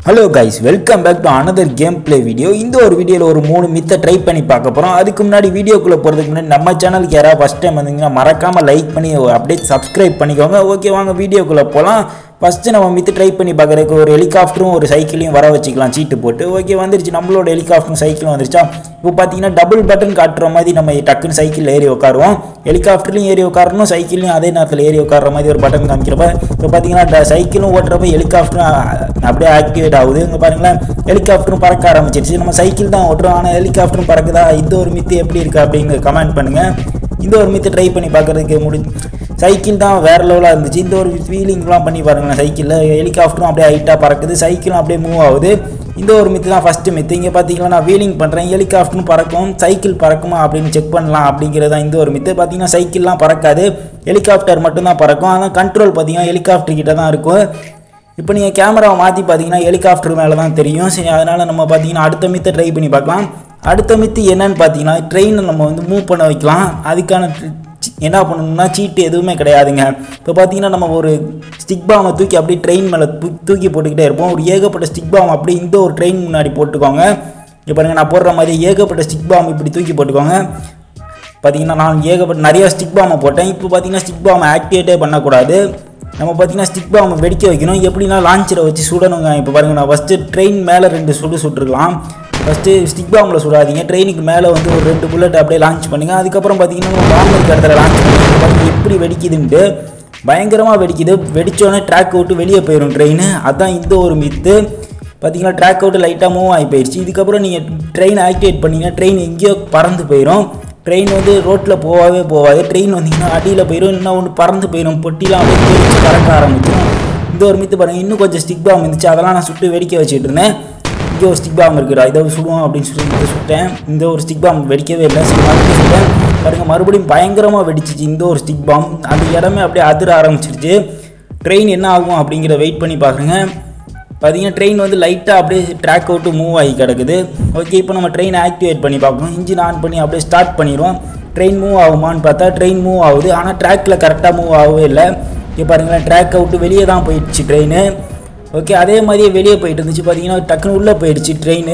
hello guys welcome back to another game play video இந்த ஒரு வீடியோவில் ஒரு மூணு மித்தை ட்ரை பண்ணி பார்க்க போகிறோம் அதுக்கு முன்னாடி வீடியோக்குள்ளே போகிறதுக்கு முன்னாடி நம்ம சேனலுக்கு யாராவது ஃபஸ்ட் டைம் வந்தீங்கன்னா மறக்காமல் லைக் பண்ணி அப்படியே சப்ஸ்கிரைப் பண்ணிக்கோங்க ஓகே வாங்க வீடியோக்குள்ளே போகலாம் ஃபஸ்ட்டு நம்ம மித்து ட்ரை பண்ணி பார்க்குறதுக்கு ஒரு ஹெலிகாப்டரும் ஒரு சைக்கிளையும் வர வச்சுக்கலாம் சீட்டு போட்டு ஓகே வந்துருச்சு நம்மளோட ஹெலிகாப்டரும் சைக்கிளும் வந்துருச்சா இப்போ பார்த்தீங்கன்னா டபுள் பட்டன் காட்டுற மாதிரி நம்ம டக்குன்னு சைக்கிள் ஏறி உட்காருவோம் ஹெலிகாப்டர்லையும் ஏறி உட்காரணும் சைக்கிள்லையும் அதே நேரத்தில் ஏறி உட்கார்ற மாதிரி ஒரு பட்டன் காமிக்கிறப்ப இப்போ பார்த்தீங்கன்னா சைக்கிளும் ஓட்டுறப்ப ஹெலிகாப்டரும் அப்படியே ஆக்டிவேட் ஆகுது இங்கே பாருங்களேன் ஹெலிகாப்டரும் பறக்க ஆரம்பிச்சிருச்சு நம்ம சைக்கிள் தான் ஓட்டுறோம் ஆனால் ஹெலிகாப்டரும் பறக்குதா இந்த ஒரு மித்து எப்படி இருக்குது அப்படின்னு கமெண்ட் பண்ணுங்கள் இந்த ஒரு மித்து ட்ரை பண்ணி பார்க்குறதுக்கு முடி சைக்கிள் தான் வேறு லெவலாக இருந்துச்சு இந்த ஒரு ஃபீலிங்லாம் பண்ணி பாருங்களேன் சைக்கிளில் ஹெலிகாப்டரும் அப்படியே ஹைட்டாக பறக்குது சைக்கிளும் அப்படியே மூவ் ஆகுது இந்த ஒரு மித்து தான் ஃபஸ்ட்டு மித்து இங்கே பார்த்தீங்கன்னா நான் வீலிங் பண்ணுறேன் ஹெலிகாப்டரும் பறக்கும் சைக்கிள் பறக்குமா அப்படின்னு செக் பண்ணலாம் அப்படிங்கிறது தான் இந்த ஒரு மித்து பார்த்தீங்கன்னா சைக்கிள்லாம் பறக்காது ஹெலிகாப்டர் மட்டும்தான் பறக்கும் ஆனால் கண்ட்ரோல் பார்த்தீங்கன்னா ஹெலிகாப்டர் கிட்ட தான் இருக்கும் இப்போ நீங்கள் கேமராவை மாற்றி பார்த்தீங்கன்னா ஹெலிகாப்டர் மேலே தான் தெரியும் சரி அதனால் நம்ம பார்த்தீங்கன்னா அடுத்த மித்தை ட்ரை பண்ணி பார்க்கலாம் அடுத்த மித்து என்னன்னு பார்த்தீங்கன்னா ட்ரெயினை நம்ம வந்து மூவ் பண்ண வைக்கலாம் அதுக்கான சி- என்ன பண்ணணும்னா சீட்டு எதுவுமே கிடையாதுங்க இப்போ பார்த்தீங்கன்னா நம்ம ஒரு ஸ்டிக் பாமை தூக்கி அப்படியே ட்ரெயின் மேலே தூ தூக்கி போட்டுக்கிட்டே இருப்போம் ஒரு ஏகப்பட்ட ஸ்டிக் பாம் அப்படி இந்த ஒரு ட்ரெயின் முன்னாடி போட்டுக்கோங்க இப்போ பாருங்க நான் போடுற மாதிரி ஏகப்பட்ட ஸ்டிக் பாம் இப்படி தூக்கி போட்டுக்கோங்க பார்த்தீங்கன்னா நான் ஏகப்பட்ட நிறைய ஸ்டிக் பாமை போட்டேன் இப்போ பார்த்தீங்கன்னா ஸ்டிக் பாமை ஆக்டிவேட்டே பண்ணக்கூடாது நம்ம பார்த்தீங்கன்னா ஸ்டிக் பாமை வெடிக்க வைக்கணும் எப்படின்னா லான்ச்சரை வச்சு சுடணுங்க இப்போ பாருங்க நான் ஃபஸ்ட்டு ட்ரெயின் மேலே ரெண்டு சுடு சுட்டுருக்கலாம் ஃபஸ்ட்டு ஸ்டிக் பாம்பில் சுடாதீங்க ட்ரெயினுக்கு மேலே வந்து ஒரு ரெண்டு புல்லட் அப்படியே லான்ச் பண்ணுங்கள் அதுக்கப்புறம் பார்த்தீங்கன்னா பாம்பு இருக்க இடத்துல லான்ச் பண்ணி பாருங்க எப்படி வெடிக்குதுன்ட்டு பயங்கரமாக வெடிக்குது வெடிச்சோடனே ட்ராக் விட்டு வெளியே போயிடும் ட்ரெயின் அதான் இந்த ஒரு மித்து பார்த்தீங்கன்னா ட்ராக் அவுட் லைட்டாக மூவ் ஆகி போயிடுச்சு இதுக்கப்புறம் நீங்கள் ட்ரெயின் ஆக்டிவேட் பண்ணீங்கன்னா ட்ரெயின் எங்கேயோ பறந்து போயிடும் ட்ரெயின் வந்து ரோட்டில் போகவே போகாது ட்ரெயின் வந்தீங்கன்னா அடியில் போயிடும் இன்னும் ஒன்று பறந்து போயிடும் பொட்டிலாம் அப்படியே தெரிச்சு பறக்க ஆரம்பிச்சிடும் இந்த ஒரு மித்து பாருங்க இன்னும் கொஞ்சம் ஸ்டிக் பாம் இருந்துச்சு அதெல்லாம் நான் சுட்டு வெடிக்க வச்சுட்டு இருந்தேன் இங்கே ஒரு ஸ்டிக் பாம் இருக்குடா இதை சுடுவோம் அப்படின்னு சொல்லி இதை சுட்டேன் இந்த ஒரு ஸ்டிக் பாம் வெடிக்கவே இல்லை சரி மறுபடியும் சுட்டேன் பாருங்க மறுபடியும் பயங்கரமாக வெடிச்சிச்சு இந்த ஒரு ஸ்டிக் பாம் அந்த இடமே அப்படியே அதிர ஆரம்பிச்சிருச்சு ட்ரெயின் என்ன ஆகும் அப்படிங்கிற வெயிட் பண்ணி பாருங்க பார்த்தீங்கன்னா ட்ரெயின் வந்து லைட்டாக அப்படியே ட்ராக் அவுட்டு மூவ் ஆகி கிடக்குது ஓகே இப்போ நம்ம ட்ரெயின் ஆக்டிவேட் பண்ணி பார்க்கணும் இன்ஜின் ஆன் பண்ணி அப்படியே ஸ்டார்ட் பண்ணிடுவோம் ட்ரெயின் மூவ் ஆகுமான்னு பார்த்தா ட்ரெயின் மூவ் ஆகுது ஆனால் ட்ராக்கில் கரெக்டாக மூவ் ஆகவே இல்லை இப்போ பாருங்களேன் ட்ராக் அவுட்டு வெளியே தான் போயிடுச்சு ட்ரெயின் ஓகே அதே மாதிரியே வெளியே போயிட்டு இருந்துச்சு பார்த்தீங்கன்னா டக்குன்னு உள்ளே போயிடுச்சு ட்ரெயின்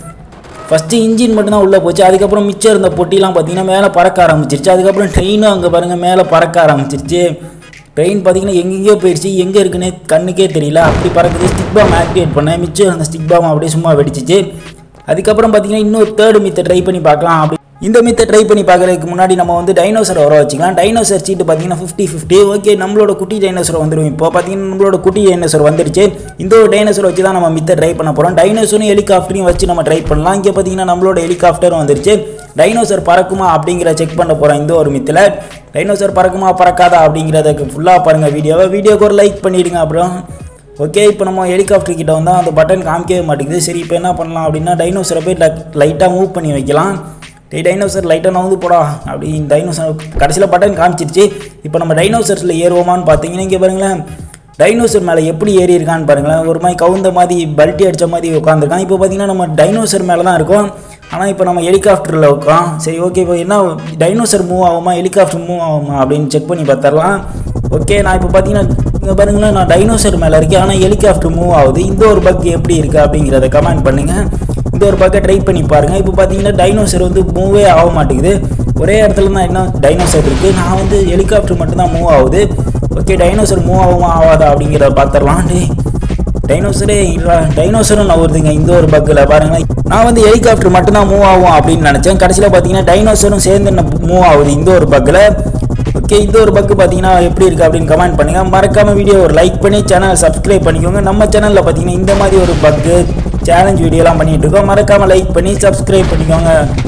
ஃபஸ்ட்டு இன்ஜின் மட்டும்தான் உள்ளே போச்சு அதுக்கப்புறம் மிச்சம் இருந்த பொட்டிலாம் பார்த்தீங்கன்னா மேலே பறக்க ஆரம்பிச்சிருச்சு அதுக்கப்புறம் ட்ரெயினும் அங்கே பாருங்கள் மேலே பறக்க ஆரம்பிச்சிருச்சு ட்ரெயின் பார்த்தீங்கன்னா எங்கெங்கேயோ போயிடுச்சு எங்கே இருக்குன்னே கண்ணுக்கே தெரியல அப்படி பறக்குது ஸ்டிக் பாம் ஆக்டிவேட் பண்ணேன் மிச்சம் அந்த ஸ்டிக் பாம் அப்படியே சும்மா வெடிச்சிச்சு அதுக்கப்புறம் பார்த்தீங்கன்னா இன்னொரு தேர்டு மித்தை ட்ரை பண்ணி பார்க்கலாம் அப்படி இந்த மித்தை ட்ரை பண்ணி பார்க்கறதுக்கு முன்னாடி நம்ம வந்து டைனோசர் வர வச்சுக்கலாம் டைனோசர் சீட்டு பார்த்தீங்கன்னா ஃபிஃப்டி ஃபிஃப்டி ஓகே நம்மளோட குட்டி டைனோசர் வந்துடும் இப்போ பார்த்தீங்கன்னா நம்மளோட குட்டி டைனோசர் வந்துருச்சு இந்த ஒரு டைனோசர் வச்சு தான் நம்ம மித்தை ட்ரை பண்ண போகிறோம் டைனோசரும் ஹெலிகாப்டரையும் வச்சு நம்ம ட்ரை பண்ணலாம் இங்கே பார்த்தீங்கன்னா நம்மளோட ஹெலிகாப்டரும் வந்துருச்சு டைனோசர் பறக்குமா அப்படிங்கிற செக் பண்ண போகிறோம் இந்த ஒரு மித்தில் டைனோசர் பறக்குமா பறக்காதா அப்படிங்கிறதுக்கு ஃபுல்லாக பாருங்கள் வீடியோவை வீடியோக்கு ஒரு லைக் பண்ணிடுங்க அப்புறம் ஓகே இப்போ நம்ம ஹெலிகாப்டர் கிட்ட வந்தால் அந்த பட்டன் காமிக்கவே மாட்டேங்குது சரி இப்போ என்ன பண்ணலாம் அப்படின்னா டைனோசரை போய் லைட்டாக மூவ் பண்ணி வைக்கலாம் டேய் டைனோசர் லைட்டாக நவுந்து போடா அப்படி டைனோசர் கடைசியில் பட்டன் காமிச்சிருச்சு இப்போ நம்ம டைனோசர்ஸில் ஏறுவோமான்னு பார்த்தீங்கன்னா இங்கே பாருங்களேன் டைனோசர் மேலே எப்படி ஏறி இருக்கான்னு பாருங்களேன் ஒரு மாதிரி கவுந்த மாதிரி பல்ட்டி அடித்த மாதிரி உட்காந்துருக்கான் இப்போ பார்த்தீங்கன்னா நம்ம டைனோசர் மேலே தான் இருக்கோம் ஆனால் இப்போ நம்ம ஹெலிகாப்டரில் இருக்கோம் சரி ஓகே இப்போ என்ன டைனோசர் மூவ் ஆகுமா ஹெலிகாப்டர் மூவ் ஆகுமா அப்படின்னு செக் பண்ணி பார்த்துடலாம் ஓகே நான் இப்போ பார்த்தீங்கன்னா இங்கே பாருங்களேன் நான் டைனோசர் மேலே இருக்கேன் ஆனால் ஹெலிகாப்டர் மூவ் ஆகுது இந்த ஒரு பக் எப்படி இருக்குது அப்படிங்கிறத கமெண்ட் பண்ணுங்கள் இந்த ஒரு பக்கம் ட்ரை பண்ணி பாருங்கள் இப்போ பார்த்தீங்கன்னா டைனோசர் வந்து மூவே ஆக மாட்டேங்குது ஒரே இடத்துல தான் என்ன டைனோசர் இருக்குது நான் வந்து ஹெலிகாப்டர் மட்டும்தான் மூவ் ஆகுது ஓகே டைனோசர் மூவ் ஆகுமா ஆகாதா அப்படிங்கிறத பார்த்துடலாம் டேய் டைனோசரே இல்லை டைனோசரும் நவருதுங்க இந்த ஒரு பக்கில் பாருங்களேன் நான் வந்து ஹெலிகாப்டர் மட்டும்தான் மூவ் ஆகும் அப்படின்னு நினச்சேன் கடைசியில் பார்த்தீங்கன்னா டைனோசரும் சேர்ந்து மூவ் ஆகுது இந்த ஒரு பக்கில் ஓகே இந்த ஒரு பக்கு பார்த்தீங்கன்னா எப்படி இருக்குது அப்படின்னு கமெண்ட் பண்ணுங்கள் மறக்காம வீடியோ ஒரு லைக் பண்ணி சேனல் சப்ஸ்கிரைப் பண்ணிக்கோங்க நம்ம சேனலில் பார்த்தீங்கன்னா இந்த மாதிரி ஒரு பக்கு சேலஞ்ச் வீடியோலாம் பண்ணிட்டு இருக்கோம் மறக்காம லைக் பண்ணி சப்ஸ்கிரைப் பண்ணிக்கோங்க